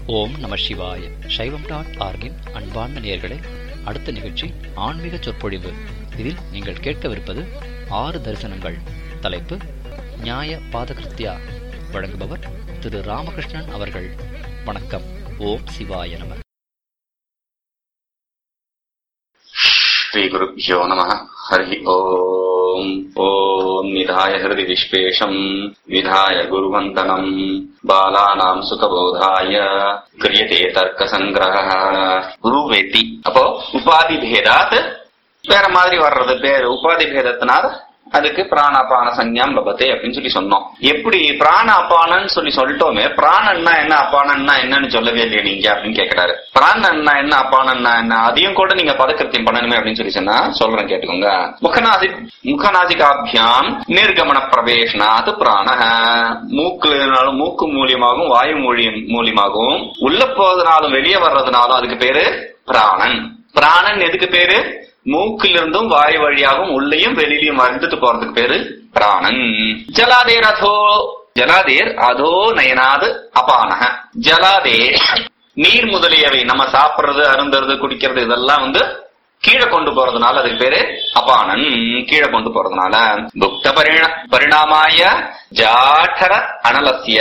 ஓம் நம சிவாய சைவம் டாட் ஆர்கின் அன்பார்ந்த நேயர்களே அடுத்த நிகழ்ச்சி ஆன்மீக சொற்பொழிவு இதில் நீங்கள் கேட்கவிருப்பது ஆறு தரிசனங்கள் தலைப்பு நியாய பாதகிருத்யா வழங்குபவர் திரு ராமகிருஷ்ணன் அவர்கள் வணக்கம் ஓம் சிவாய நம श्रीगुरुभ्यो नमः हरिः ओम् ॐ निधाय हृदि विश्वेशम् विधाय गुरुवन्दनम् बालानाम् सुखबोधाय क्रियते तर्कसङ्ग्रहः குருவேத்தி அப்போ உபாதி பேதாத் வேற மாதிரி வர்றது பேர் உபாதி பேதத்தினால அதுக்கு பிராணாபான சஞ்ஞாம் லபத்தே அப்படின்னு சொல்லி சொன்னோம் எப்படி பிராண அபானன்னு சொல்லி சொல்லிட்டோமே பிராணன்னா என்ன அபானன்னா என்னன்னு சொல்லவே இல்லையே நீங்க அப்படின்னு கேக்குறாரு பிராணன்னா என்ன அபானன்னா என்ன அதையும் கூட நீங்க பதக்கிருத்தியம் பண்ணணுமே அப்படின்னு சொல்லி சொன்னா சொல்றேன் கேட்டுக்கோங்க முகநாசி முகநாசிகாபியாம் நிர்கமன பிரவேசனாத் பிராண மூக்குனாலும் மூக்கு மூலியமாகவும் வாயு மூலியம் மூலியமாகவும் உள்ள போவதனாலும் வெளியே வர்றதுனாலும் அதுக்கு பேரு பிராணன் பிராணன் எதுக்கு பேரு மூக்கிலிருந்தும் வாய் வழியாகவும் உள்ளேயும் வெளியிலையும் வந்துட்டு போறதுக்கு பேரு பிராணன் ஜலாதேர் அதோ ஜலாதேர் அதோ நயனாது அபானக ஜலாதேர் நீர் முதலியவை நம்ம சாப்பிடுறது அருந்துறது குடிக்கிறது இதெல்லாம் வந்து கீழே கொண்டு போறதுனால அதுக்கு பேரு அபானன் கீழே கொண்டு போறதுனால புக்த பரிண பரிணாமாய ஜாட்டர அனலசிய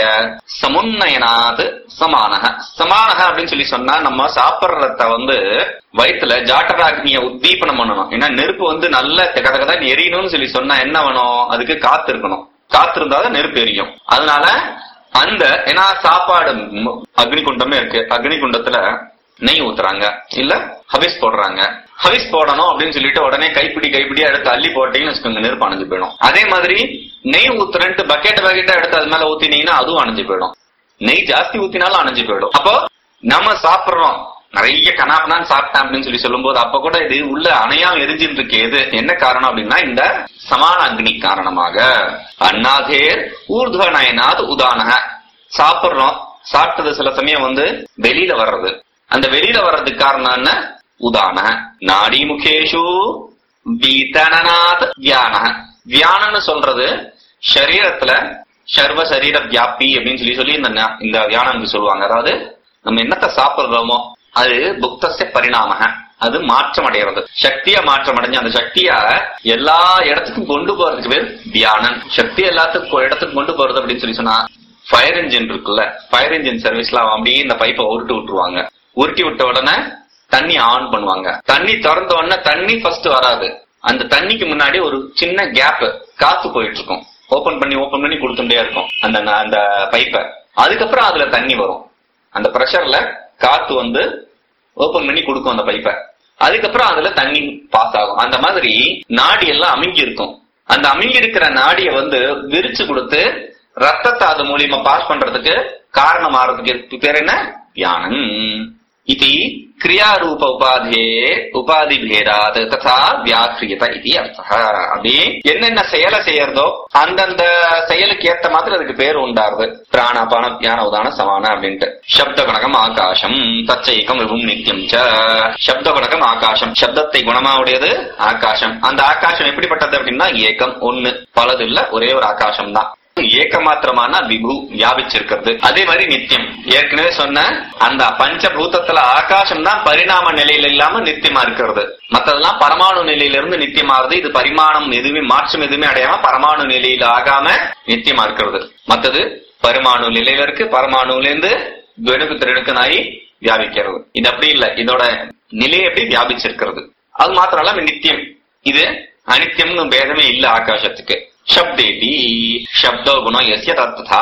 சமுன்னயனாது சமானக சமானக அப்படின்னு சொல்லி சொன்னா நம்ம சாப்பிடுறத வந்து வயிற்றுல ஜாட்டராக்னிய உத்தீபனம் பண்ணணும் ஏன்னா நெருப்பு வந்து நல்ல கதகதான் எரியணும்னு சொல்லி சொன்னா என்ன வேணும் அதுக்கு காத்து இருக்கணும் காத்து இருந்தாதான் நெருப்பு எரியும் அதனால அந்த ஏன்னா சாப்பாடு ம், அக்னிகுண்டமே இருக்கு அக்னிகுண்டத்துல நெய் ஊத்துறாங்க இல்ல ஹவிஸ் போடுறாங்க ஹவிஸ் போடணும் அப்படின்னு சொல்லிட்டு உடனே கைப்பிடி கைப்பிடி எடுத்து அள்ளி போட்டீங்கன்னு வச்சுக்கோங்க நெருப்பு அணைஞ்சு போயிடும் அதே மாதிரி நெய் ஊத்துறேன்ட்டு பக்கெட் பக்கெட்டா எடுத்து அது மேல ஊத்தினீங்கன்னா அதுவும் அணைஞ்சு போயிடும் நெய் ஜாஸ்தி ஊத்தினாலும் அணைஞ்சு போயிடும் அப்போ நம்ம சாப்பிடுறோம் நிறைய கனாப்பனான்னு சாப்பிட்டேன் அப்படின்னு சொல்லி சொல்லும்போது அப்ப கூட இது உள்ள அணையாம எரிஞ்சிட்டு இருக்கு எது என்ன காரணம் அப்படின்னா இந்த சமான அக்னி காரணமாக அண்ணாதேர் ஊர்துவ நயனாத் உதானக சாப்பிடுறோம் சாப்பிட்டது சில சமயம் வந்து வெளியில வர்றது அந்த வெளியில வர்றதுக்கு காரணம் என்ன உதான நாடி முகேஷு வீதனநாத் வியான வியானம்னு சொல்றது சரீரத்துல சர்வ சரீர வியாபி அப்படின்னு சொல்லி சொல்லி இந்த ஞா- இந்த வியானம்க்கு சொல்லுவாங்க அதாவது நம்ம என்னத்தை சாப்பிடுறோமோ அது புக்தஸ்ய பரிணாமக அது மாற்றம் அடைகிறது சக்தியா மாற்றம் அடைஞ்சு அந்த சக்தியா எல்லா இடத்துக்கும் கொண்டு போறதுக்கு பேர் தியானம் சக்தி எல்லாத்துக்கும் இடத்துக்கு கொண்டு போறது அப்படின்னு சொல்லி சொன்னா ஃபயர் இன்ஜின் இருக்குல்ல ஃபயர் இன்ஜின் சர்வீஸ்ல அவன் அப்படியே இந்த பைப்பை உருட்டி விட்டுருவாங்க உருட்டி விட்ட உடனே தண்ணி ஆன் பண்ணுவாங்க தண்ணி திறந்த உடனே தண்ணி ஃபர்ஸ்ட் வராது அந்த தண்ணிக்கு முன்னாடி ஒரு சின்ன கேப் காத்து போயிட்டு இருக்கும் ஓபன் பண்ணி ஓபன் பண்ணி கொடுத்துட்டே இருக்கும் அந்த அந்த பைப்பை அதுக்கப்புறம் அதுல தண்ணி வரும் அந்த பிரஷர்ல காத்து வந்து ஓபன் பண்ணி கொடுக்கும் அந்த பைப்பை அதுக்கப்புறம் அதுல தண்ணி பாஸ் ஆகும் அந்த மாதிரி நாடி எல்லாம் அமுங்கி இருக்கும் அந்த அமுங்கி இருக்கிற நாடிய வந்து விரிச்சு கொடுத்து ரத்தத்தை அது மூலியமா பாஸ் பண்றதுக்கு காரணம் ஆறதுக்கு பேர் என்ன தியானம் இது கிரியாரூப உபாதே உபாதி பேதாத் ததா வியாக்கிரியத இது அர்த்தம் அப்படி என்னென்ன செயலை செய்யறதோ அந்தந்த செயலுக்கு ஏத்த மாதிரி அதுக்கு பேர் உண்டாருது பிராணாபான தியான உதான சமான அப்படின்ட்டு சப்த குணகம் ஆகாசம் தச்சைக்கம் விபும் நித்தியம் ச சப்த குணகம் ஆகாசம் சப்தத்தை குணமா உடையது ஆகாசம் அந்த ஆகாசம் எப்படிப்பட்டது அப்படின்னா ஏக்கம் ஒண்ணு பலது இல்ல ஒரே ஒரு ஆகாசம் தான் ஏக்கமாத்திரமான விபு வியாபிச்சிருக்கிறது அதே மாதிரி நித்தியம் ஏற்கனவே சொன்ன அந்த பஞ்சபூதத்துல ஆகாசம் தான் பரிணாம நிலையில இல்லாம நித்தியமா இருக்கிறது மத்ததெல்லாம் பரமாணு நிலையில இருந்து நித்தியமாகுது இது பரிமாணம் எதுவுமே மாற்றம் எதுவுமே அடையாம பரமாணு நிலையில ஆகாம நித்தியமா இருக்கிறது மத்தது பரமாணு நிலையில இருக்கு பரமாணுல இருந்து வெணுக்கு திருணுக்குனாயி வியாபிக்கிறது இது அப்படி இல்ல இதோட நிலை எப்படி வியாபிச்சிருக்கிறது அது மாத்திரம் இல்லாம நித்தியம் இது அனித்தியம்னு பேதமே இல்ல ஆகாசத்துக்கு சப்தேதி சப்த குணம் எஸ்ய தத்தா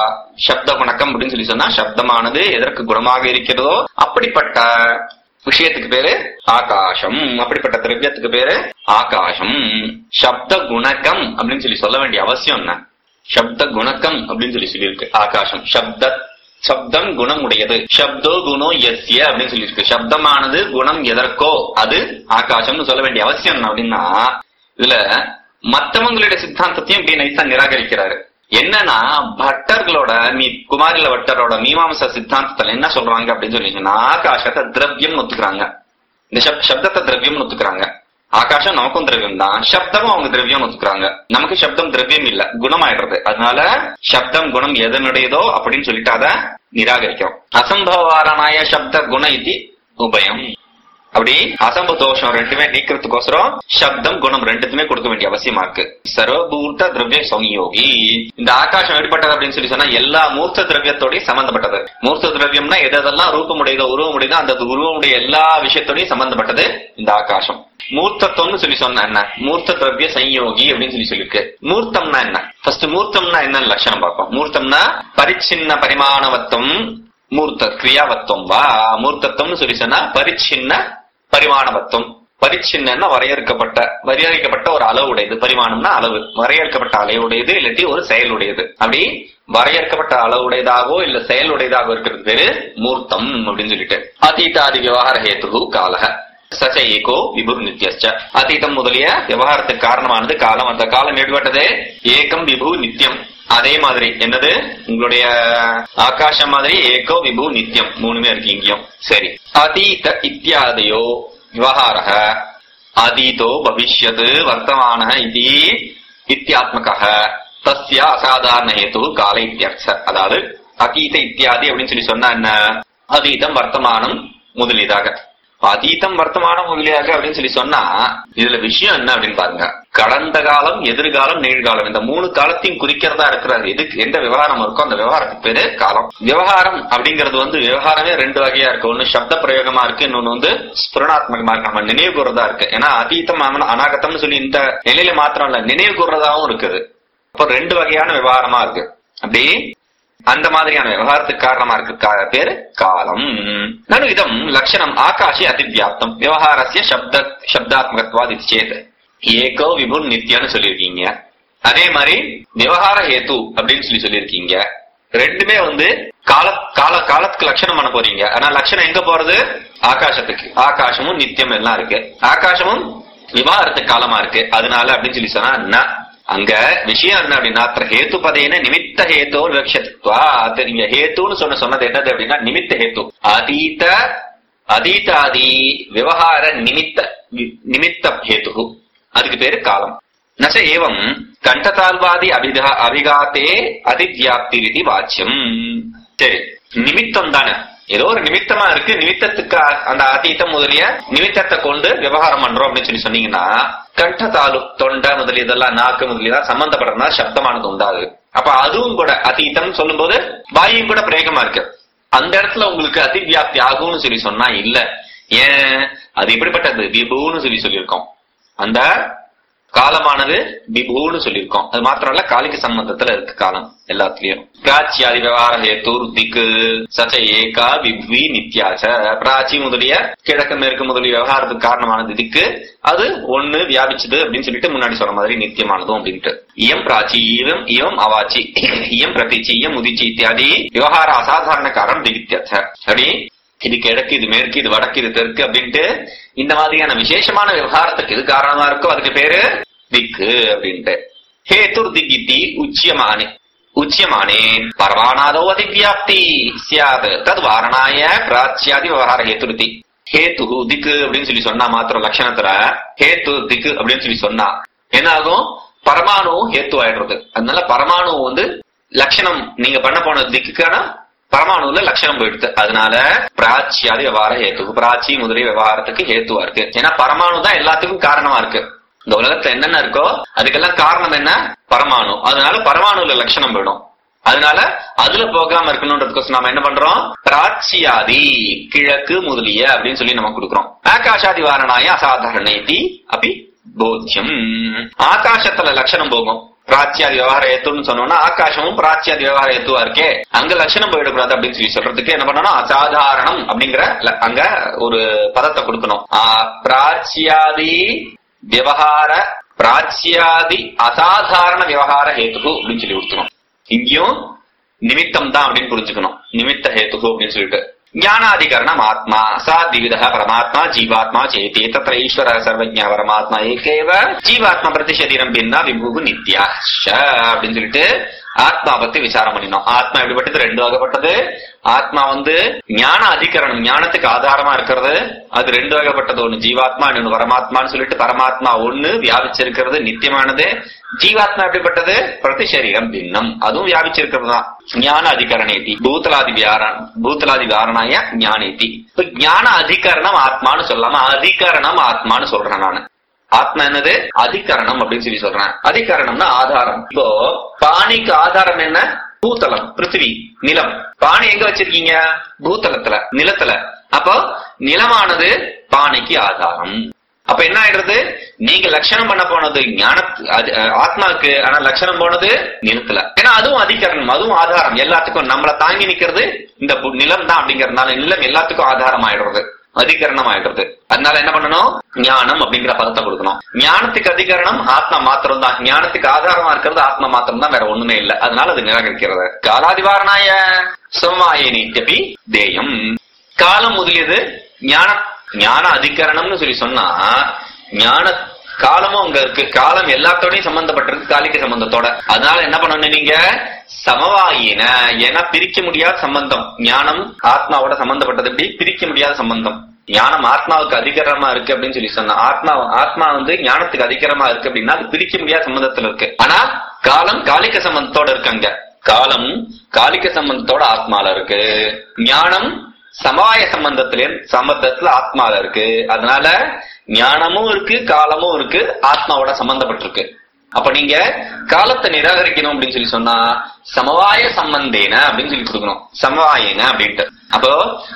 சப்த குணக்கம் அப்படின்னு சொல்லி சொன்னா சப்தமானது எதற்கு குணமாக இருக்கிறதோ அப்படிப்பட்ட விஷயத்துக்கு பேரு ஆகாசம் அப்படிப்பட்ட திரவியத்துக்கு பேரு ஆகாசம் சப்த குணக்கம் அப்படின்னு சொல்லி சொல்ல வேண்டிய அவசியம் என்ன சப்த குணக்கம் அப்படின்னு சொல்லி சொல்லியிருக்கு ஆகாசம் சப்த சப்தம் குணம் உடையது சப்தோ குணோ எஸ்ய அப்படின்னு சொல்லியிருக்கு சப்தமானது குணம் எதற்கோ அது ஆகாசம்னு சொல்ல வேண்டிய அவசியம் என்ன அப்படின்னா இதுல மத்தவங்களுடைய சித்தாந்தத்தையும் இப்படி நைசா நிராகரிக்கிறாரு என்னன்னா பட்டர்களோட மீ குமாரில பட்டரோட மீமாம்ச சித்தாந்தத்துல என்ன சொல்றாங்க அப்படின்னு சொல்லி ஆகாசத்தை திரவியம் ஒத்துக்கிறாங்க இந்த சப்- சப்தத்தை திரவியம் ஒத்துக்கிறாங்க ஆகாசம் நமக்கும் திரவியம் தான் சப்தமும் அவங்க திரவியம் ஒத்துக்கிறாங்க நமக்கு சப்தம் திரவியம் இல்ல குணமாயிடுறது அதனால சப்தம் குணம் எதனுடையதோ அப்படின்னு சொல்லிட்டு அத நிராகரிக்கிறோம் அசம்பவாரணாய சப்த குண இது உபயம் அப்படி அசம்பு தோஷம் ரெண்டுமே நீக்கிறதுக்கோசரம் சப்தம் குணம் ரெண்டுத்துமே கொடுக்க வேண்டிய அவசியமா இருக்கு சர்வபூர்த்த திரவிய சம்யோகி இந்த ஆகாசம் எப்படிப்பட்டது அப்படின்னு சொல்லி சொன்னா எல்லா மூர்த்த திரவியத்தோடய சம்பந்தப்பட்டது மூர்த்த திரவியம்னா எது எதெல்லாம் ரூபமுடையதோ உருவமுடையதோ அந்த உருவமுடைய எல்லா விஷயத்தோடயும் சம்பந்தப்பட்டது இந்த ஆகாசம் மூர்த்தத்துவம்னு சொல்லி சொன்ன என்ன மூர்த்த திரவிய சம்யோகி அப்படின்னு சொல்லி சொல்லியிருக்கு மூர்த்தம்னா என்ன ஃபர்ஸ்ட் மூர்த்தம்னா என்ன லட்சணம் பார்ப்போம் மூர்த்தம்னா பரிச்சின்ன பரிமாணவத்துவம் மூர்த்த கிரியாவத்துவம் வா மூர்த்தத்துவம்னு சொல்லி சொன்னா பரிச்சின்ன பரிமாணவத்துவம் பரிச்சின்னா வரையறுக்கப்பட்ட வரையறுக்கப்பட்ட ஒரு அளவு உடையது பரிமாணம்னா அளவு வரையறுக்கப்பட்ட அளவுடையது இல்லாட்டி ஒரு செயலுடையது அப்படி வரையறுக்கப்பட்ட அளவுடையதாகவோ இல்ல செயலுடையதாகவோ இருக்கிறது பேரு மூர்த்தம் அப்படின்னு சொல்லிட்டு அதீதாதி விவகார ஹேத்து காலக சச ஏகோ விபுர் நித்யஸ்ச அதீதம் முதலிய விவகாரத்துக்கு காரணமானது காலம் அந்த காலம் எடுபட்டதே ஏகம் விபு நித்தியம் அதே மாதிரி என்னது உங்களுடைய ஆகாசம் மாதிரி ஏகோ விபு நித்தியம் மூணுமே இருக்கு இங்கேயும் சரி அதீத இத்தியாதையோ விவகார அதீதோ பவிஷ்யத் வர்த்தமான இது இத்தியாத்மக தஸ்ய அசாதாரண ஹேது கால இத்தியர்த்த அதாவது அதீத இத்தியாதி அப்படின்னு சொல்லி சொன்னா என்ன அதீதம் வர்த்தமானம் முதலியதாக அதீதம் வர்த்தமானம் முதலியாக அப்படின்னு சொல்லி சொன்னா இதுல விஷயம் என்ன அப்படின்னு பாருங்க கடந்த காலம் எதிர்காலம் நிகழ்காலம் இந்த மூணு காலத்தையும் குறிக்கிறதா இருக்கிறது எதுக்கு எந்த விவகாரம் இருக்கோ அந்த விவகாரத்துக்கு பேரு காலம் விவகாரம் அப்படிங்கிறது வந்து விவகாரமே ரெண்டு வகையா இருக்கு ஒன்னு சப்த பிரயோகமா இருக்கு இன்னொன்னு வந்து ஸ்புரணாத்மகமா இருக்கு நம்ம நினைவு கூறதா இருக்கு ஏன்னா அதீதம் அன- அநாகதம்னு சொல்லி இந்த நிலையில மாத்திரம் இல்ல நினைவு கூறதாவும் இருக்குது அப்போ ரெண்டு வகையான விவகாரமா இருக்கு அப்படி அந்த மாதிரியான விவகாரத்துக்கு காரணமா இருக்கு கா- பேரு காலம் நனு இதம் லட்சணம் ஆகாஷே அதிவியாப்தம் விவகாரஸ்ய சப்த சப்தாத்மகத்வாதி சேத் ஏகோ விபுர் நித்யான்னு சொல்லியிருக்கீங்க அதே மாதிரி விவகார ஹேத்து அப்படின்னு சொல்லி சொல்லியிருக்கீங்க ரெண்டுமே வந்து கால கால காலத்துக்கு லட்சணம் பண்ண போறீங்க ஆனா லட்சணம் எங்க போறது ஆகாசத்துக்கு ஆகாசமும் நித்தியம் எல்லாம் இருக்கு ஆகாசமும் விவாகரத்துக்கு காலமா இருக்கு அதனால அப்படின்னு சொல்லி சொன்னா என்ன அங்க விஷயம் என்ன அப்படின்னா அത്ര ஹேத்து பதேன நிமித்த ஹேத்தோ விவக்ஷத்வா அது நீங்க ஹேத்துன்னு சொன்ன சொன்னது என்னது அப்படின்னா நிமித்த ஹேத்து அதீத அதீதாதி விவகார நிமித்த வி- நிமித்த ஹேத்து அதுக்கு பேரு காலம் நச ஏவம் கண்டதால்வாதி அபிதா அபிகாத்தே அதிவியாப்தி விதி வாச்சியம் சரி நிமித்தம் தானே ஏதோ ஒரு நிமித்தமா இருக்கு நிமித்தத்துக்கு அ- அந்த அதீதம் முதலிய நிமித்தத்தை கொண்டு விவகாரம் பண்றோம் அப்படின்னு சொல்லி சொன்னீங்கன்னா கண்டதாலு தொண்டை முதலிய இதெல்லாம் நாக்கு முதலியதான் சம்பந்தப்படுறதுனா சப்தமானது உண்டாது அப்ப அதுவும் கூட அதீதம் சொல்லும்போது வாயும் கூட பிரேகமா இருக்கு அந்த இடத்துல உங்களுக்கு அதிவியாப்தி ஆகும்னு சொல்லி சொன்னா இல்ல ஏன் அது எப்படிப்பட்டது விபுன்னு சொல்லி சொல்லியிருக்கோம் அந்த காலமானது விபுன்னு சொல்லியிருக்கோம் அது மாத்திரம் இல்ல காலிக சம்பந்தத்துல இருக்கு காலம் எல்லாத்துலயும் பிராச்சியாதி விவகார ஹேத்து திக்கு சச்ச ஏகா விப்வி நித்யாச்ச பிராச்சி முதலிய கிழக்கு மேற்கு முதலிய விவகாரத்துக்கு காரணமானது திக்கு அது ஒண்ணு வியாபிச்சது அப்படின்னு சொல்லிட்டு முன்னாடி சொன்ன மாதிரி நித்தியமானதும் அப்படின்ட்டு இயம் பிராச்சி இவம் இவம் அவாச்சி இயம் பிரதிச்சி இயம் உதிச்சி இத்தியாதி விவகார அசாதாரண காரணம் திகித்யர்த்த அப்படி இது கிழக்கு இது மேற்கு இது வடக்கு இது தெற்கு அப்படின்ட்டு இந்த மாதிரியான விசேஷமான விவகாரத்துக்கு இது காரணமா இருக்கோ அதுக்கு பேரு திக்கு அப்படின்ட்டு ஹேத்துர் திகித்தி உச்சியமானே உச்சியமானே பரமானாதோ அதிவியாப்தி சியாத் தது வாரணாய பிராச்சியாதி விவகார ஹேத்துருதி ஹேத்து திக்கு அப்படின்னு சொல்லி சொன்னா மாத்திரம் லட்சணத்துல ஹேத்து திக்கு அப்படின்னு சொல்லி சொன்னா என்ன ஆகும் பரமாணு ஹேத்து ஆயிடுறது அதனால பரமாணு வந்து லட்சணம் நீங்க பண்ண போன திக்குக்கான பரமாணுல லட்சணம் போயிடுது அதனால பிராச்சியாதி விவகார ஹேத்து பிராச்சி முதலிய விவகாரத்துக்கு ஹேத்துவா இருக்கு ஏன்னா பரமாணு தான் எல்லாத்துக்கும் காரணமா இருக்கு இந்த உலகத்துல என்னென்ன இருக்கோ அதுக்கெல்லாம் காரணம் என்ன பரமாணு அதனால பரமாணுல லட்சணம் போயிடும் அதனால அதுல போகாம இருக்கணும்ன்றதுக்கோசம் நாம என்ன பண்றோம் பிராச்சியாதி கிழக்கு முதலிய அப்படின்னு சொல்லி நம்ம கொடுக்குறோம் ஆகாஷாதி வாரணாய அசாதாரண இதி அப்படி போத்தியம் ஆகாசத்துல லட்சணம் போகும் பிராச்சியாதி விவகார ஏத்துன்னு சொன்னோம்னா ஆகாசமும் பிராச்சியாதி விவகார ஏத்துவா இருக்கே அங்க லட்சணம் போயிடக்கூடாது அப்படின்னு சொல்லி சொல்றதுக்கு என்ன பண்ணணும் அசாதாரணம் அப்படிங்கிற ல- அங்க ஒரு பதத்தை கொடுக்கணும் ஆ, பிராச்சியாதி விவகார பிராச்சியாதி அசாதாரண விவகார ஹேத்து அப்படின்னு சொல்லி கொடுக்கணும் இங்கேயும் நிமித்தம் தான் அப்படின்னு புரிஞ்சுக்கணும் நிமித்த ஹேத்து அப்படின்னு சொல்லிட்டு ஞானாதிகரணம் ஆத்மா சா திவித பரமாத்மா ஜீவாத்மா சேதி தத்திர ஈஸ்வர சர்வஜ பரமாத்மா ஏகேவ ஜீவாத்மா பிரதிசரீரம் பின்னா விபு நித்யா அப்படின்னு சொல்லிட்டு ஆத்மா பத்தி விசாரம் பண்ணினோம் ஆத்மா எப்படிப்பட்டது ரெண்டு வகைப்பட்டது ஆத்மா வந்து ஞான அதிகரணம் ஞானத்துக்கு ஆதாரமா இருக்கிறது அது ரெண்டு வகைப்பட்டது ஒண்ணு ஜீவாத்மா இன்னொன்னு பரமாத்மான்னு சொல்லிட்டு பரமாத்மா ஒண்ணு வியாபிச்சிருக்கிறது நித்தியமானது ஜீவாத்மா எப்படிப்பட்டது பிரதி சரீரம் பின்னம் அதுவும் வியாபிச்சிருக்கிறது தான் ஞான அதிகரணேதி பூத்தலாதி வியாரண பூத்தலாதி வியாரணாய ஞானேதி இப்ப ஞான அதிகரணம் ஆத்மான்னு சொல்லாம அதிகரணம் ஆத்மான்னு சொல்றேன் நானு ஆத்மா என்னது அதிகரணம் அப்படின்னு சொல்லி சொல்றேன் அதிகரணம்னா ஆதாரம் இப்போ பாணிக்கு ஆதாரம் என்ன பூத்தலம் பிருத்திவி நிலம் பானை எங்க வச்சிருக்கீங்க பூத்தலத்துல நிலத்துல அப்போ நிலமானது பானைக்கு ஆதாரம் அப்ப என்ன ஆயிடுறது நீங்க லட்சணம் பண்ண போனது ஞான அது- அஹ் ஆத்மாவுக்கு ஆனா லட்சணம் போனது நிலத்துல ஏன்னா அதுவும் அதிகரணம் அதுவும் ஆதாரம் எல்லாத்துக்கும் நம்மள தாங்கி நிக்கிறது இந்த பு- நிலம் தான் அப்படிங்கறதுனால நிலம் எல்லாத்துக்கும் ஆதாரம் ஆயிடுறது அதிகரணம் ஆயிடுறது அதனால என்ன பண்ணணும் ஞானம் அப்படிங்கிற பதத்தை கொடுக்கணும் ஞானத்துக்கு அதிகரணம் ஆத்மா மாத்திரம் தான் ஞானத்துக்கு ஆதாரமா இருக்கிறது ஆத்மா மாத்திரம் தான் வேற ஒண்ணுமே இல்ல அதனால அது நிராகரிக்கிறது காலாதிவாரணாய சமமாய நித்தியபி தேயம் காலம் முதலியது ஞான ஞான அதிகரணம்னு சொல்லி சொன்னா ஞான காலமும் அங்க இருக்கு காலம் எல்லாத்தோடையும் சம்பந்தப்பட்டிருக்கு காலிக்க சம்பந்தத்தோட அதனால என்ன பண்ணணும் நீங்க சமவாயின ஏன்னா பிரிக்க முடியாத சம்பந்தம் ஞானம் ஆத்மாவோட சம்பந்தப்பட்டது எப்படி பிரிக்க முடியாத சம்பந்தம் ஞானம் ஆத்மாவுக்கு அதிகரமா இருக்கு அப்படின்னு சொல்லி சொன்னா ஆத்மா ஆத்மா வந்து ஞானத்துக்கு அதிகரமா இருக்கு அப்படின்னா அது பிரிக்க முடியாத சம்பந்தத்துல இருக்கு ஆனா காலம் காலிக்க சம்பந்தத்தோட இருக்கு அங்க காலம் காலிக்க சம்பந்தத்தோட ஆத்மால இருக்கு ஞானம் சமவாய சம்பந்தத்திலே சம்பந்தத்துல ஆத்மால இருக்கு அதனால ஞானமும் இருக்கு காலமும் இருக்கு ஆத்மாவோட சம்பந்தப்பட்டிருக்கு அப்ப நீங்க காலத்தை நிராகரிக்கணும் அப்படின்னு சொல்லி சொன்னா சமவாய சம்பந்தேன அப்படின்னு சொல்லி கொடுக்கணும் சமவாயேன அப்படின்ட்டு அப்போ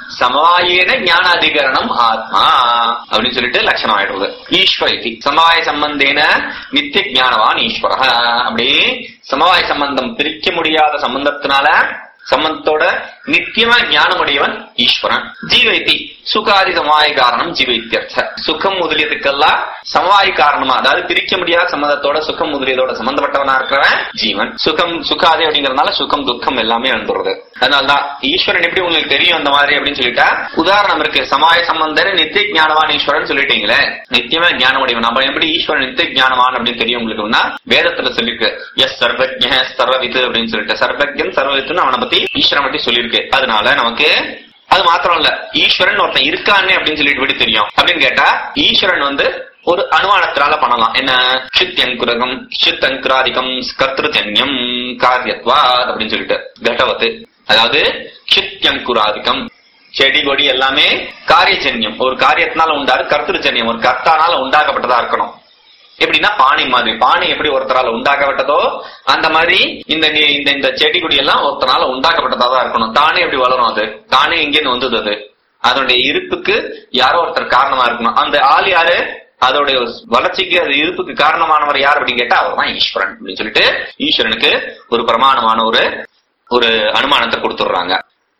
சமவாயேன ஞான அதிகரணம் ஆத்மா அப்படின்னு சொல்லிட்டு லட்சணம் ஆயிடுறது ஈஸ்வர இதி சமவாய சம்பந்தேன நித்திய ஞானவான் ஈஸ்வர அப்படி சமவாய சம்பந்தம் பிரிக்க முடியாத சம்பந்தத்தினால சம்பந்தத்தோட நித்தியமா ஞானமுடையவன் ஈஸ்வரன் ஜீவைத்தி சுகாதி சமவாய காரணம் ஜீவைத்தியர்த்த சுகம் முதலியதுக்கெல்லாம் சமவாய காரணமா அதாவது பிரிக்க முடியாத சம்பந்தத்தோட சுகம் முதலியதோட சம்பந்தப்பட்டவனா இருக்கிறவன் ஜீவன் சுகம் சுகாதி அப்படிங்கறதுனால சுகம் துக்கம் எல்லாமே வந்துடுறது அதனாலதான் ஈஸ்வரன் எப்படி உங்களுக்கு தெரியும் அந்த மாதிரி அப்படின்னு சொல்லிட்டா உதாரணம் இருக்கு சமாய சம்பந்தர் நித்திய ஞானவான் ஈஸ்வரன் சொல்லிட்டீங்களே நித்தியமா ஞானமுடையவன் நம்ம எப்படி ஈஸ்வரன் நித்திய ஞானவான் அப்படின்னு தெரியும் உங்களுக்குன்னா வேதத்துல சொல்லிருக்கு எஸ் சர்வஜ சர்வவித்து அப்படின்னு சொல்லிட்டு சர்வஜன் சர்வவித்துன்னு அவனை பத்தி ஈஸ்வரன் பத்தி சொல்லியிருக்கு அதனால நமக்கு அது மாத்திரம் இல்ல ஈஸ்வரன் ஒருத்தன் இருக்கானே அப்படின்னு சொல்லிட்டு எப்படி தெரியும் அப்படின்னு கேட்டா ஈஸ்வரன் வந்து ஒரு அனுமானத்தினால பண்ணலாம் என்ன சித்தியங்குரகம் சித்தங்குராதிகம் கர்த்தஜன்யம் காரியத்வாத் அப்படின்னு சொல்லிட்டு கடவத்து அதாவது சித்தியங்குராதிகம் செடி கொடி எல்லாமே காரியஜன்யம் ஒரு காரியத்தினால உண்டாரு கர்த்தஜன்யம் ஒரு கர்த்தானால உண்டாக்கப்பட்டதா இருக்கணும் எப்படின்னா பானை மாதிரி பானை எப்படி ஒருத்தரால உண்டாக்கப்பட்டதோ அந்த மாதிரி இந்த நி- இந்த இந்த செடி கொடி எல்லாம் ஒருத்தரால உண்டாக்கப்பட்டதா தான் இருக்கணும் தானே எப்படி வளரும் அது தானே எங்கேன்னு வந்தது அது அதனுடைய இருப்புக்கு யாரோ ஒருத்தர் காரணமா இருக்கணும் அந்த ஆள் யாரு அதோடைய வளர்ச்சிக்கு அது இருப்புக்கு காரணமானவர் யார் அப்படின்னு கேட்டா அவர் தான் ஈஸ்வரன் அப்படின்னு சொல்லிட்டு ஈஸ்வரனுக்கு ஒரு பிரமாணமான ஒரு ஒரு அனுமானத்தை கொடுத்துடுறாங்க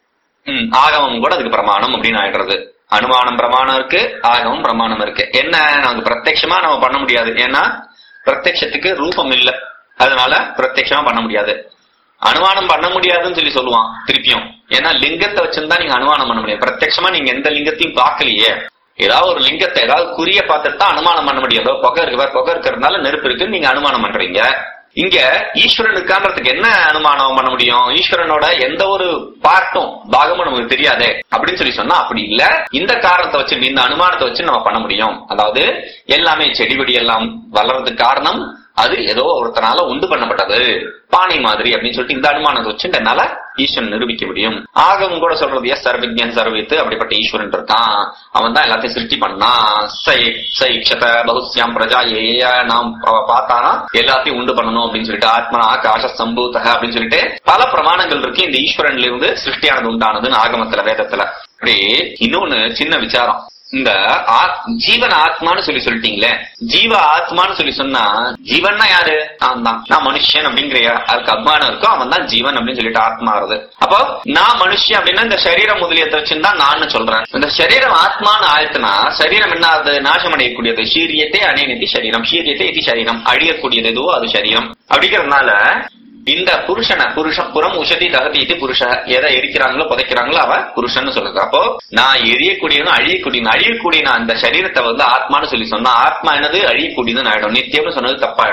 ம், ஆகமம் கூட அதுக்கு பிரமாணம் அப்படின்னு ஆயிடுறது அனுமானம் பிரமாணம் இருக்கு ஆகமம் பிரமாணம் இருக்கு என்ன நமக்கு பிரத்யட்சமா நம்ம பண்ண முடியாது ஏன்னா பிரத்யட்சத்துக்கு ரூபம் இல்ல அதனால பிரத்யட்சமா பண்ண முடியாது அனுமானம் பண்ண முடியாதுன்னு சொல்லி சொல்லுவான் திருப்பியும் ஏன்னா லிங்கத்தை வச்சிருந்தா நீங்க அனுமானம் பண்ண முடியும் பிரத்யட்சமா நீங்க எந்த லிங்கத்தையும் பார்க்கலையே ஏதாவது ஒரு லிங்கத்தை ஏதாவது குறிய பார்த்துட்டு தான் அனுமானம் பண்ண முடியும் ஏதோ புகை இருக்கு பாரு, புகை இருக்கிறதுனால நெருப்பு இருக்குன்னு நீங்க அனுமானம் பண்றீங்க இங்க ஈஸ்வரன் இருக்கான்றதுக்கு என்ன அனுமானம் பண்ண முடியும் ஈஸ்வரனோட எந்த ஒரு பார்ட்டும் பாகமும் நமக்கு தெரியாதே அப்படின்னு சொல்லி சொன்னா அப்படி இல்ல இந்த காரணத்தை வச்சு இந்த அனுமானத்தை வச்சு நம்ம பண்ண முடியும் அதாவது எல்லாமே செடி கொடி எல்லாம் வளர்றதுக்கு காரணம் அது ஏதோ ஒருத்தனால உண்டு பண்ணப்பட்டது பானை மாதிரி அப்படின்னு சொல்லிட்டு இந்த அனுமானத்தை வச்சு என்னால ஈஸ்வரன் நிரூபிக்க முடியும் ஆகவும் கூட சொல்றது எஸ் சர்வஜன் சர்வித்து அப்படிப்பட்ட ஈஸ்வரன் இருக்கான் அவன் தான் எல்லாத்தையும் சிருஷ்டி பண்ணான் சை சைக்ஷத பகுஸ்யாம் பிரஜா ஏய நாம் அவ பார்த்தானா எல்லாத்தையும் உண்டு பண்ணணும் அப்படின்னு சொல்லிட்டு ஆத்மனா ஆகாஷ சம்பூதக அப்படின்னு சொல்லிட்டு பல பிரமாணங்கள் இருக்கு இந்த ஈஸ்வரன்ல இருந்து சிருஷ்டியானது உண்டானதுன்னு ஆகமத்துல வேதத்துல அப்படி இன்னொன்னு சின்ன விசாரம் இந்த ஆ- ஜீவன் ஆத்மான்னு சொல்லி சொல்லிட்டீங்களே ஜீவ ஆத்மான்னு சொல்லி சொன்னா ஜீவன்னா யாரு நான் தான் நான் மனுஷன் அப்படிங்கிற யாருக்கு அபிமானம் இருக்கோ அவன் தான் ஜீவன் அப்படின்னு சொல்லிட்டு ஆத்மா வருது அப்போ நான் மனுஷன் அப்படின்னா இந்த சரீரம் முதலியத்தை வச்சுன்னு தான் நான் சொல்றேன் இந்த சரீரம் ஆத்மான்னு ஆயிடுச்சுன்னா சரீரம் என்ன ஆகுது நாசம் அடையக்கூடியது சீரியத்தை அணையநிதி சரீரம் சீரியத்தை எதி சரீரம் அழியக்கூடியது எதுவோ அது சரீரம் அப்படிங்கறதுனால இந்த புருஷனை புருஷன் புறம் உஷதி தகதி இது புருஷ எதை எரிக்கிறாங்களோ புதைக்கிறாங்களோ அவ புருஷன்னு சொல்றது அப்போ நான் எரியக்கூடியவனும் அழியக்கூடியவன் அழியக்கூடிய நான் அந்த சரீரத்தை வந்து ஆத்மான்னு சொல்லி சொன்னா ஆத்மா என்னது அழியக்கூடியதுன்னு ஆயிடும் நித்தியம்னு சொன்னது தப்பாயிடும்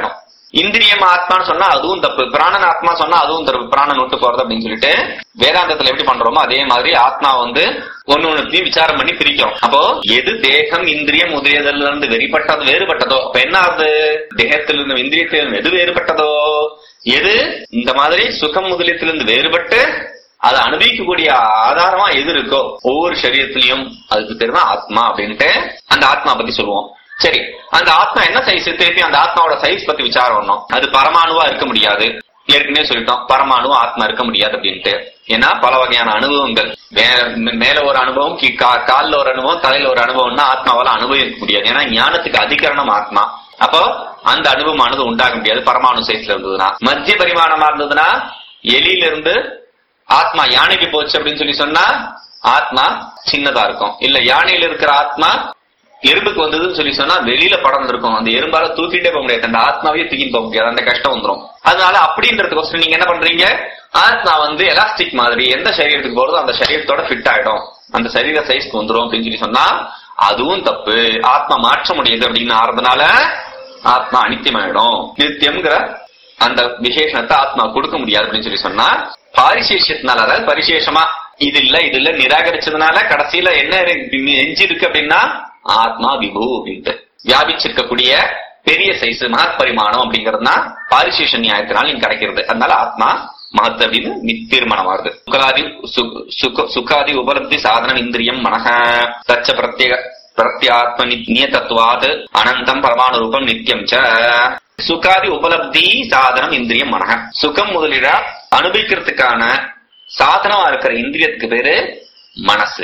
இந்திரியம் ஆத்மான்னு சொன்னா அதுவும் தப்பு பிராணன் ஆத்மா சொன்னா அதுவும் தப்பு பிராணன் விட்டு போறது அப்படின்னு சொல்லிட்டு வேதாந்தத்துல எப்படி பண்றோமோ அதே மாதிரி ஆத்மா வந்து ஒன்னு ஒண்ணுத்தையும் விசாரம் பண்ணி பிரிக்கிறோம் அப்போ எது தேகம் இந்திரியம் முதலியதுல இருந்து வெறிப்பட்டது வேறுபட்டதோ அப்ப என்ன ஆகுது தேகத்திலிருந்து இந்திரியத்திலிருந்து எது வேறுபட்டதோ எது இந்த மாதிரி சுகம் முதலியத்திலிருந்து வேறுபட்டு அதை அனுபவிக்கக்கூடிய ஆதாரமா எது இருக்கோ ஒவ்வொரு சரீரத்திலையும் அதுக்கு தெரியுமா ஆத்மா அப்படின்ட்டு அந்த ஆத்மா பத்தி சொல்லுவோம் சரி அந்த ஆத்மா என்ன சைஸ் திருப்பி அந்த ஆத்மாவோட சைஸ் பத்தி விசாரம் பண்ணோம் அது பரமாணுவா இருக்க முடியாது ஏற்கனவே சொல்லிட்டோம் பரமாணு ஆத்மா இருக்க முடியாது அப்படின்ட்டு ஏன்னா பல வகையான அனுபவங்கள் மே- மேல ஒரு அனுபவம் கீ- கா- கால்ல ஒரு அனுபவம் தலையில ஒரு அனுபவம்னா ஆத்மாவால அனுபவிக்க முடியாது ஏன்னா ஞானத்துக்கு அதிகரணம் ஆத்மா அப்போ அந்த அனுபவமானது உண்டாக முடியாது பரமாணு சைஸ்ல இருந்ததுன்னா மத்திய பரிமாணமா இருந்ததுன்னா எலியில இருந்து ஆத்மா யானைக்கு போச்சு அப்படின்னு சொல்லி சொன்னா ஆத்மா சின்னதா இருக்கும் இல்ல யானையில இருக்கிற ஆத்மா எறும்புக்கு வந்ததுன்னு சொல்லி சொன்னா வெளியில படர்ந்திருக்கும் அந்த எறும்பால தூக்கிட்டே போக முடியாது அந்த ஆத்மாவே தூக்கிட்டு போக முடியாது அந்த கஷ்டம் வந்துரும் அதனால அப்படின்றதுக்கோசரம் நீங்க என்ன பண்றீங்க ஆத்மா வந்து எலாஸ்டிக் மாதிரி எந்த சரீரத்துக்கு போறதோ அந்த சரீரத்தோட ஃபிட் ஆயிடும் அந்த சரீர சைஸ்க்கு வந்துரும் அப்படின்னு சொல்லி சொன்னா அதுவும் தப்பு ஆத்மா மாற்ற முடியுது அப்படின்னு ஆறதுனால ஆத்மா அனித்தியமாயிடும் நித்தியம்ங்கிற அந்த விசேஷணத்தை ஆத்மா கொடுக்க முடியாது அப்படின்னு சொல்லி சொன்னா பாரிசேஷத்தினால அதாவது பரிசேஷமா இது இல்ல இது இல்ல நிராகரிச்சதுனால கடைசியில என்ன இருக்கு- எஞ்சி இருக்கு அப்படின்னா ஆத்மா விபு அப்படின்ட்டு வியாபிச்சிருக்கக்கூடிய பெரிய சைஸ் மகத் பரிமாணம் அப்படிங்கறதுனா பாரிசேஷ நியாயத்தினால் இங்க கிடைக்கிறது அதனால ஆத்மா மகத் அப்படின்னு நி- தீர்மானம் ஆகுது சுகாதி சு- சுக- சுகாதி உபலப்தி சாதனம் இந்திரியம் மனக தச்ச பிரத்யேக பிரத்யாத்ம நியதத்துவாத் அனந்தம் பரமாணு ரூபம் நித்தியம் ச சுகாதி உபலப்தி சாதனம் இந்திரியம் மனக சுகம் முதலிட அனுபவிக்கிறதுக்கான சாதனமா இருக்கிற இந்திரியத்துக்கு பேரு மனசு